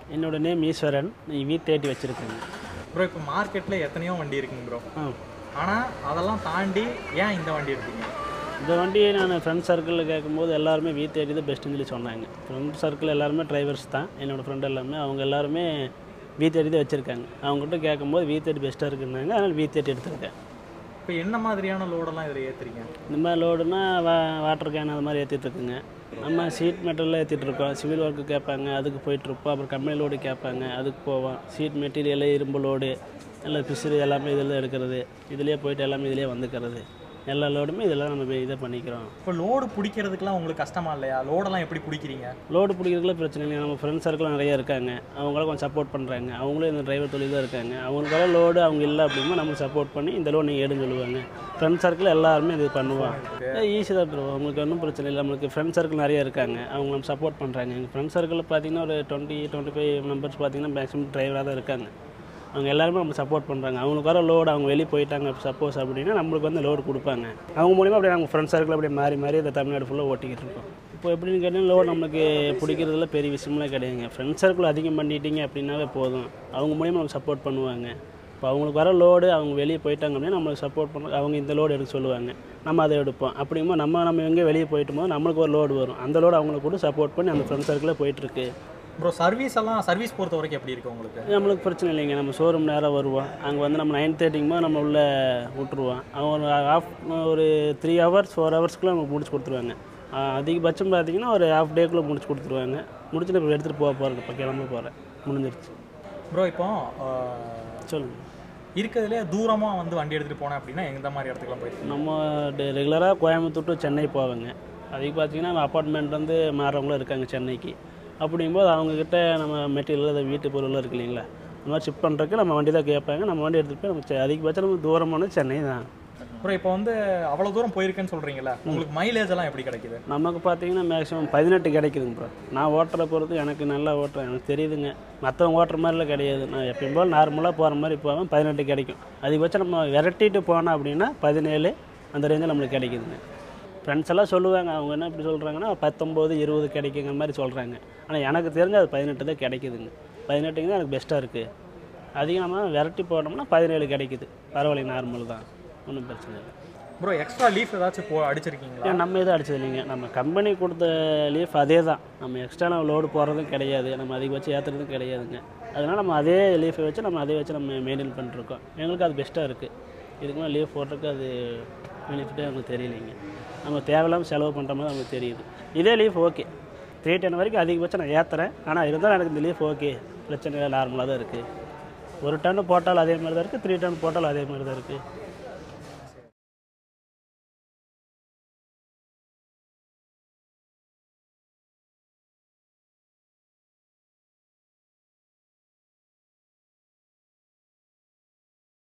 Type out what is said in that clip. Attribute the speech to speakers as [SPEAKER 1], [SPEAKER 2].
[SPEAKER 1] என்னோட நேம் ஈஸ்வரன் நீ we thirty வச்சுருக்கேங்க
[SPEAKER 2] ப்ரோ இப்போ மார்க்கெட்டில் எத்தனையோ வண்டி இருக்குங்க ப்ரோ
[SPEAKER 1] ஆ
[SPEAKER 2] ஆனால் அதெல்லாம் தாண்டி ஏன் இந்த வண்டி எடுத்தீங்க
[SPEAKER 1] இந்த வண்டியை நான் ஃப்ரெண்ட் சர்க்கிளில் கேட்கும்போது எல்லாருமே வி தேர்ட்டி தான் பெஸ்ட்டுன்னு சொல்லி சொன்னாங்க ஃப்ரெண்ட் சர்க்கிள் எல்லாருமே டிரைவர்ஸ் தான் என்னோடய ஃப்ரெண்ட் எல்லாமே அவங்க எல்லாருமே வி தேர்ட்டி தான் வச்சுருக்காங்க அவங்ககிட்ட கேட்கும்போது வி தேர்ட்டி பெஸ்ட்டாக இருக்குன்னாங்க அதனால் வி தேர்ட்டி எடுத்திருக்கேன்
[SPEAKER 2] இப்போ என்ன மாதிரியான லோடெல்லாம் இதில் ஏற்றுறீங்க
[SPEAKER 1] இந்த மாதிரி லோடுனா வா வாட்டர் கேன் அது மாதிரி ஏற்றிட்டு இருக்குங்க நம்ம சீட் மெட்டீரியல் ஏற்றிட்டு இருக்கோம் சிவில் ஒர்க்கு கேட்பாங்க அதுக்கு போயிட்டுருப்போம் அப்புறம் கம்பெனி லோடு கேட்பாங்க அதுக்கு போவோம் சீட் மெட்டீரியல் இரும்பு லோடு எல்லாம் பிசுறு எல்லாமே இதில் எடுக்கிறது இதுலேயே போயிட்டு எல்லாமே இதிலே வந்துக்கிறது எல்லா லோடுமே இதெல்லாம் நம்ம இதை பண்ணிக்கிறோம்
[SPEAKER 2] இப்போ லோடு பிடிக்கிறதுக்குலாம் உங்களுக்கு கஷ்டமா இல்லையா லோடெல்லாம் எப்படி பிடிக்கிறீங்க
[SPEAKER 1] லோடு பிடிக்கிறதுக்குள்ள பிரச்சனை இல்லை நம்ம ஃப்ரெண்ட்ஸ் சர்க்கிள் நிறைய இருக்காங்க அவங்களாம் கொஞ்சம் சப்போர்ட் பண்ணுறாங்க அவங்களும் இந்த டிரைவர் தொழில் தான் இருக்காங்க அவங்களுக்காக லோடு அவங்க இல்லை அப்படின்னா நம்ம சப்போர்ட் பண்ணி இந்த லோடு நீங்கள் எடுன்னு சொல்லுவாங்க ஃப்ரெண்ட்ஸ் சர்க்கிள் எல்லாருமே இது பண்ணுவாங்க ஈஸி தான் ப்ரோ அவங்களுக்கு ஒன்றும் பிரச்சனை இல்லை நம்மளுக்கு ஃப்ரெண்ட்ஸ் சர்க்கிள் நிறைய இருக்காங்க அவங்க நம்ம சப்போர்ட் பண்ணுறாங்க எங்கள் ஃப்ரெண்ட்ஸ் சர்க்கிளில் பார்த்தீங்கன்னா ஒரு டுவெண்ட்டி டுவெண்ட்டி ஃபைவ் மெம்பர்ஸ் பார்த்தீங்கன்னா மேக்ஸிமம் டிரைவராக தான் இருக்காங்க அவங்க எல்லாருமே நம்ம சப்போர்ட் பண்ணுறாங்க அவங்களுக்கு வர லோடு அவங்க வெளியே போயிட்டாங்க சப்போஸ் அப்படின்னா நம்மளுக்கு வந்து லோடு கொடுப்பாங்க அவங்க மூலிமா அப்படியே நம்ம ஃப்ரெண்ட்ஸ் சர்க்கிள் அப்படியே மாறி மாறி இந்த தமிழ்நாடு ஃபுல்லாக ஓட்டிக்கிட்டு இருக்கோம் இப்போ எப்படின்னு கேட்டால் லோடு நம்மளுக்கு பிடிக்கிறதுல பெரிய விஷயம்லாம் கிடையாதுங்க ஃப்ரெண்ட்ஸ் சர்க்கிள் அதிகம் பண்ணிட்டீங்க அப்படின்னாவே போதும் அவங்க மூலிமா நம்ம சப்போர்ட் பண்ணுவாங்க இப்போ அவங்களுக்கு வர லோடு அவங்க வெளியே போயிட்டாங்க அப்படின்னா நம்மளுக்கு சப்போர்ட் பண்ண அவங்க இந்த லோடு எடுக்க சொல்லுவாங்க நம்ம அதை எடுப்போம் அப்படிங்கும்போது நம்ம நம்ம எங்கே வெளியே போயிட்டு போது நம்மளுக்கு ஒரு லோடு வரும் அந்த லோடு அவங்களுக்கு கூட சப்போர்ட் பண்ணி அந்த ஃப்ரெண்ட்ஸ் சர்க்கிளில் போயிட்டுருக்கு
[SPEAKER 2] ப்ரோ சர்வீஸ் எல்லாம் சர்வீஸ் பொறுத்த வரைக்கும் எப்படி இருக்கு உங்களுக்கு
[SPEAKER 1] நம்மளுக்கு பிரச்சனை இல்லைங்க நம்ம ஷோரூம் நேராக வருவோம் அங்கே வந்து நம்ம நைன் தேர்ட்டிக்கும் போது நம்ம உள்ளே விட்டுருவோம் அவங்க ஒரு ஆஃப் ஒரு த்ரீ ஹவர்ஸ் ஃபோர் ஹவர்ஸ்க்குள்ளே நமக்கு முடிச்சு கொடுத்துருவாங்க ஆஹ் அதிகபட்சம் பார்த்தீங்கன்னா ஒரு ஹாஃப் டேக்குள்ளே முடிச்சு கொடுத்துருவாங்க முடிச்சுட்டு இப்போ எடுத்துகிட்டு போக போகிறேன் இப்போ கிளம்ப போகிறேன் முடிஞ்சிருச்சு
[SPEAKER 2] ப்ரோ இப்போ ஆஹ்,
[SPEAKER 1] சொல்லுங்கள்
[SPEAKER 2] இருக்கிறதுலே தூரமாக வந்து வண்டி எடுத்துகிட்டு போனேன் அப்படின்னா எந்த மாதிரி இடத்துக்குலாம் போயிருக்கீங்க
[SPEAKER 1] நம்ம ரெகுலராக கோயம்புத்தூர் to சென்னை போவேங்க அதுக்கு பார்த்தீங்கன்னா அப்பார்ட்மெண்ட் வந்து மாறவங்களும் இருக்காங்க சென்னைக்கு அப்படிங்கும்போது அவங்கக்கிட்ட நம்ம மெட்டீரியல் அதை வீட்டு பொருள் இருக்கு இல்லைங்களா அந்த மாதிரி ஷிப் பண்ணுறதுக்கு நம்ம வண்டி தான் கேட்பாங்க நம்ம வண்டி எடுத்துகிட்டு போய் நம்ம செ- அதிகபட்சம் நம்ம தூரமான சென்னை தான்
[SPEAKER 2] ப்ரோ இப்போ வந்து அவ்வளோ தூரம் போயிருக்கேன்னு சொல்கிறீங்களா உங்களுக்கு மைலேஜ் எல்லாம் எப்படி கிடைக்குது
[SPEAKER 1] நமக்கு பார்த்தீங்கன்னா மேக்ஸிமம் பதினெட்டு கிடைக்குதுங்க ப்ரோ நான் ஓட்டுற பொறுத்து எனக்கு நல்லா ஓட்டுறேன் எனக்கு தெரியுதுங்க மற்றவங்க ஓட்டுற மாதிரிலாம் கிடையாது நான் எப்பயும் போல் நார்மலாக போகிற மாதிரி போவேன் பதினெட்டு கிடைக்கும் அதிகபட்சம் நம்ம விரட்டிட்டு போனோம் அப்படின்னா பதினேழு அந்த ரேஞ்சில் நம்மளுக்கு கிடைக்குதுங்க ஃப்ரெண்ட்ஸ் எல்லாம் சொல்லுவாங்க அவங்க என்ன இப்படி சொல்கிறாங்கன்னா பத்தொம்போது இருபது கிடைக்குங்கிற மாதிரி சொல்கிறாங்க ஆனால் எனக்கு தெரிஞ்சு அது பதினெட்டு தான் கிடைக்குதுங்க பதினெட்டுங்க தான் எனக்கு பெஸ்ட்டாக இருக்குது அதிகமாக விரட்டி போனோம்னா பதினேழு கிடைக்குது பரவாயில்ல நார்மல் தான் ஒன்றும் பிரச்சனை இல்லை
[SPEAKER 2] ப்ரோ எக்ஸ்ட்ரா லீஃப் ஏதாச்சும் போ அடிச்சிருக்கீங்களா
[SPEAKER 1] ஏன் நம்ம எதுவும் அடிச்சது இல்லைங்க நம்ம கம்பெனி கொடுத்த லீஃப் அதே தான் நம்ம எக்ஸ்ட்ரா நம்ம லோடு போடுறதும் கிடையாது நம்ம அதிகபட்சம் ஏற்றுறதும் கிடையாதுங்க அதனால் நம்ம அதே லீஃபை வச்சு நம்ம அதே வச்சு நம்ம மெயின்டைன் பண்ணிருக்கோம் எங்களுக்கு அது பெஸ்ட்டாக இருக்குது இதுக்கு மேலே லீஃப் போடுறதுக்கு அது பெனிஃபிட்டே நமக்கு தெரியலைங்க நம்ம தேவையில்லாமல் செலவு பண்ணுற மாதிரி நமக்கு தெரியுது இதே லீஃப் ஓகே த்ரீ டென் வரைக்கும் அதிகபட்சம் நான் ஏற்றுறேன் ஆனால் இருந்தாலும் எனக்கு இந்த லீஃப் ஓகே பிரச்சனை இல்லை நார்மலாக தான் இருக்குது ஒரு டன் போட்டாலும் அதே மாதிரி தான் இருக்குது த்ரீ டன் போட்டாலும் அதே மாதிரி தான் இருக்குது